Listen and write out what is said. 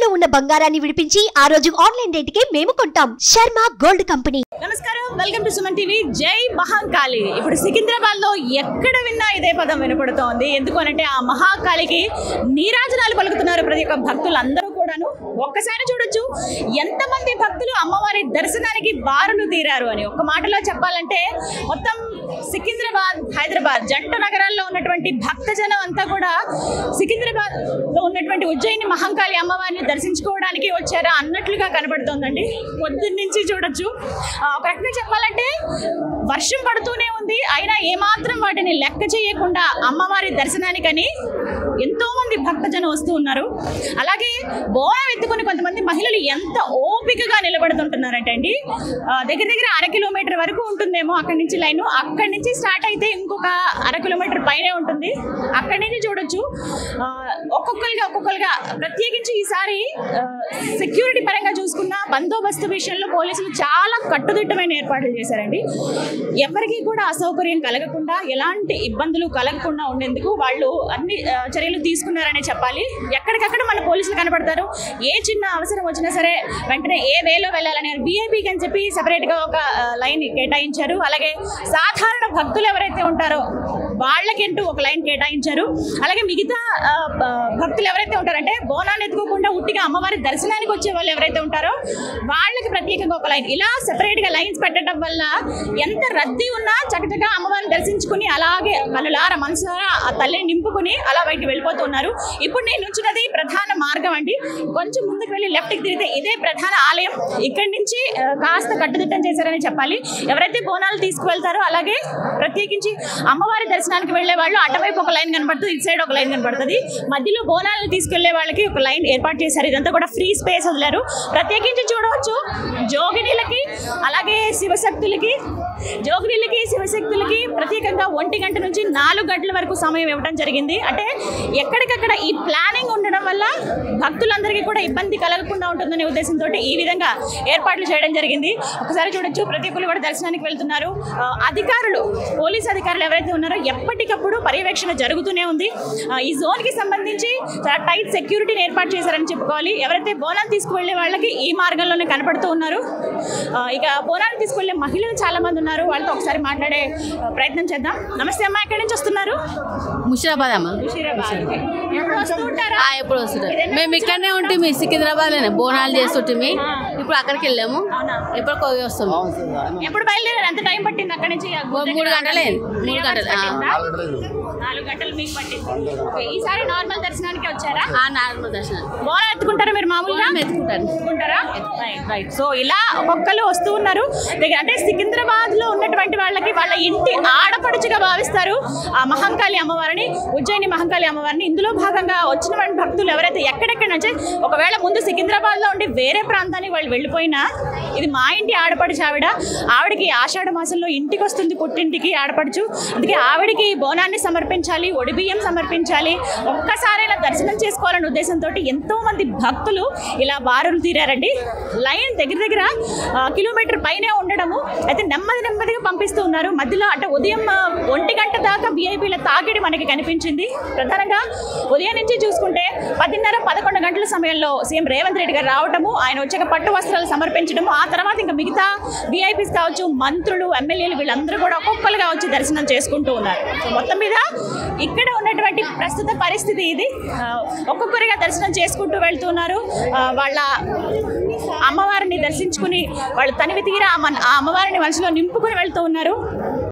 తాకట్టులో ఉన్న బంగారాన్ని విడిపించి ఆ రోజు ఆన్లైన్ రేటుకే మేము కొంటాం శర్మ గోల్డ్ కంపెనీ నమస్కారం welcome to Suman TV Jai Mahakali ఇప్పుడు సికింద్రాబాద్ లో ఎక్కడ విన్నా ఇదే పదం వినపడుతోంది ఎందుకు అనంటే ఆ మహాకాళికి నీరాజనాలు పలుకుతున్నారు ప్రతి ఒక్క భక్తులు అందరూ కూడాను ఒక్కసారి చూడొచ్చు ఎంతమంది భక్తులు అమ్మవారి దర్శనానికి బారులు తీరారు అని ఒక్క మాటలో చెప్పాలంటే మొత్తం సికింద్రాబాద్ హైదరాబాద్ జంట నగరాల్లో ఉన్నటువంటి భక్తజనం అంతా కూడా సికింద్రాబాద్ లో ఉన్నటువంటి ఉజ్జయిని మహంకాళి అమ్మవారిని దర్శించుకోవడానికి వచ్చారా అన్నట్లుగా కనబడుతోందండి పొద్దున్న నుంచి చూడొచ్చు ఆ, ఒక రకంగా చెప్పాలంటే వర్షం పడుతూనే ఉంది అయినా ఏమాత్రం వాటిని లెక్క చేయకుండా అమ్మవారి దర్శనానికని ఎంతో మంది భక్తజనం వస్తూ ఉన్నారు అలాగే బోనం ఎత్తుకుని కొంతమంది మహిళలు ఎంత ఓపికగా నిలబడుతుంటున్నారంటే అండి ఆ, దగ్గర దగ్గర అర కిలోమీటర్ వరకు ఉంటుందేమో అక్కడి నుంచి లైన్ అక్కడి నుంచి స్టార్ట్ అయితే ఇంకొక అర కిలోమీటర్ పైనే ఉంటుంది అక్కడి నుంచి చూడొచ్చు ఆ, ఒక్కొక్కరుగా ఒక్కొక్కరుగా ప్రత్యేకించి ఈసారి సెక్యూరిటీ పరంగా చూసుకున్న బందోబస్తు విషయంలో పోలీసులు చాలా కట్టుదిట్టమైన ఏర్పాట్లు చేశారండి ఎవరికి కూడా అసౌకర్యం కలగకుండా ఎలాంటి ఇబ్బందులు కలగకుండా ఉండేందుకు వాళ్ళు అన్ని ఆ, చర్యలు తీసుకున్నారనే చెప్పాలి ఎక్కడికక్కడ మన పోలీసులు కనబడతారు ఏ చిన్న అవసరం వచ్చినా సరే వెంటనే ఏ వేలో వెళ్ళాలని బీఐపీకి అని చెప్పి సెపరేట్గా ఒక ఆ, లైన్ కేటాయించారు అలాగే సాధారణ భక్తులు ఎవరైతే ఉంటారో వాళ్ళకంటూ ఒక లైన్ కేటాయించారు అలాగే మిగతా ఆ, ఆ, భక్తులు ఎవరైతే ఉంటారంటే బోనాన్ని ఎత్తుకోకుండా ఉట్టిగా అమ్మవారి దర్శనానికి వచ్చే వాళ్ళు ఎవరైతే ఉంటారో వాళ్ళకి ప్రత్యేకంగా ఒక లైన్ ఇలా సెపరేట్ గా లైన్స్ పెట్టడం వల్ల ఎంత రద్దీ ఉన్నా చక్కచక్క అమ్మవారిని దర్శించుకుని అలాగే కనులార మనసారా ఆ తల్లిని నింపుకుని అలా బయటికి వెళ్ళిపోతున్నారు ఇప్పుడు నేను నుంచున్నది ప్రధాన మార్గం అండి కొంచెం ముందుకు వెళ్ళి లెఫ్ట్ కి తిరిగితే ఇదే ప్రధాన ఆలయం ఇక్కడి నుంచి ఆ, కాస్త కట్టుదిట్టం చేశారని చెప్పాలి ఎవరైతే బోనాలు తీసుకువెళ్తారో అలాగే ప్రత్యేకించి అమ్మవారి దర్శనానికి వెళ్ళే వాళ్ళు అటువైపు ఒక లైన్ కనబడుతుంది ఇటు సైడ్ ఒక లైన్ కనబడుతుంది మధ్యలో బోనాలను తీసుకెళ్లే వాళ్ళకి ఒక లైన్ ఏర్పాటు చేశారు ఇదంతా కూడా ఫ్రీ స్పేస్ వదిలారు ప్రత్యేకించి చూడవచ్చు జోగినీలకి అలాగే శివశక్తులకి జోగినీలకి శివశక్తులకి ప్రత్యేకంగా ఒంటి గంట నుంచి నాలుగు గంటల వరకు సమయం ఇవ్వడం జరిగింది అంటే ఎక్కడికక్కడ ఈ ప్లానింగ్ ఉండడం వల్ల భక్తులందరికీ కూడా ఇబ్బంది కలగకుండా ఉంటుందనే ఉద్దేశంతో ఈ విధంగా ఏర్పాట్లు చేయడం జరిగింది ఒకసారి చూడొచ్చు ప్రతి ఒక్కరు కూడా దర్శనానికి వెళ్తున్నారు ఆ, అధికారులు పోలీస్ అధికారులు ఎవరైతే ఉన్నారో ఎప్పటికప్పుడు పర్యవేక్షణ జరుగుతూనే ఉంది ఆ, ఈ జోన్ కి సంబంధించి చాలా టైట్ సెక్యూరిటీని ఏర్పాటు చేశారని చెప్పుకోవాలి ఎవరైతే బోనాలు తీసుకువెళ్లే వాళ్ళకి ఈ మార్గంలోనే కనపడుతూ ఉన్నారు ఆ, ఇక బోనాలు తీసుకువెళ్లే మహిళలు చాలా మంది ఉన్నారు వాళ్ళతో ఒకసారి మాట్లాడే ఆ, ప్రయత్నం చేద్దాం నమస్తే అమ్మా ఎక్కడి నుంచి వస్తున్నారు ముషిరాబాద్ అమ్మ ముషీరాబాద్కి. ఎప్పుడు వస్తూ ఉంటారా ఆ, ఎప్పుడు వస్తుంటారు మేము ఇక్కడనే ఉంటే మీ సికింద్రాబాద్లోనే బోనాలు చేస్తుంటే ఇప్పుడు అక్కడికి వెళ్ళాము అవునా ఇప్పుడు కోవి వస్తాము ఎప్పుడు బయలుదేరారు ఎంత టైం పట్టింది అక్కడి నుంచి ఆ గుడి మూడు దగ్గర? గంటలే Three మూడు hours గంటలు ఆ. పట్టిందా? నాలుగు గంటలు మీకు పట్టింది ఓకే, ఈసారి నార్మల్ దర్శనానికి వచ్చారా ఆ నార్మల్ దర్శనం బోనా ఎత్తుకుంటారా మీరు మామూలుగా ఎత్తుకుంటారు ఎత్తుకుంటారా రైట్ రైట్ సో ఇలా ఒక్కొక్కరు వస్తూ ఉన్నారు దగ్గర అంటే సికింద్రాబాద్ లో ఉన్నటువంటి వాళ్ళకి వాళ్ళ ఇంటి ఆడపడుచుగా భావిస్తారు ఆ మహంకాళి అమ్మవారిని ఉజ్జయిని మహంకాళి అమ్మవారిని ఇందులో భాగంగా వచ్చిన భక్తులు ఎవరైతే ఎక్కడెక్కడ నుంచి ఒకవేళ ముందు సికింద్రాబాద్ లో ఉండి వేరే ప్రాంతానికి వాళ్ళు వెళ్ళిపోయినా ఇది మా ఇంటి ఆడపడుచు ఆవిడ ఆవిడకి ఆషాఢ మాసంలో ఇంటికి వస్తుంది పుట్టింటికి ఆడపడుచు అందుకే ఆవిడకి బోనాన్ని సమర్పించాలి ఒడిబియ్యం సమర్పించాలి ఒక్కసారైనా దర్శనం చేసుకోవాలనే ఉద్దేశంతో ఎంతో మంది భక్తులు ఇలా బారులు తీరారండి లైన్ దగ్గర దగ్గర ఆ, కిలోమీటర్ పైనే ఉండడము అయితే నెమ్మది నెమ్మదిగా పంపిస్తూ ఉన్నారు మధ్యలో అంటే ఉదయం ఆ, ఒంటి గంట దాకా విఐపీల తాకిడి మనకి కనిపించింది ప్రధానంగా ఉదయం నుంచి చూసుకుంటే పదిన్నర పదకొండు గంటల సమయంలో సీఎం రేవంత్ రెడ్డి గారు రావటము ఆయన వచ్చాక పట్టు వస్త్రాలు సమర్పించడము ఆ తర్వాత ఇంకా మిగతా విఐపీస్ కావచ్చు మంత్రులు ఎమ్మెల్యేలు వీళ్ళందరూ కూడా ఒక్కొక్కరుగా వచ్చి దర్శనం చేసుకుంటూ ఉన్నారు సో మొత్తం మీద ఇక్కడ ఉన్నటువంటి ప్రస్తుత పరిస్థితి ఇది ఆ, ఒక్కొక్కరిగా దర్శనం చేసుకుంటూ వెళ్తున్నారు ఆ, వాళ్ళ అమ్మవారిని దర్శించుకుని వాళ్ళు తనివి తీరా ఆ మన- ఆ అమ్మవారిని మనసులో నింపుకుని వెళ్తూ ఉన్నారు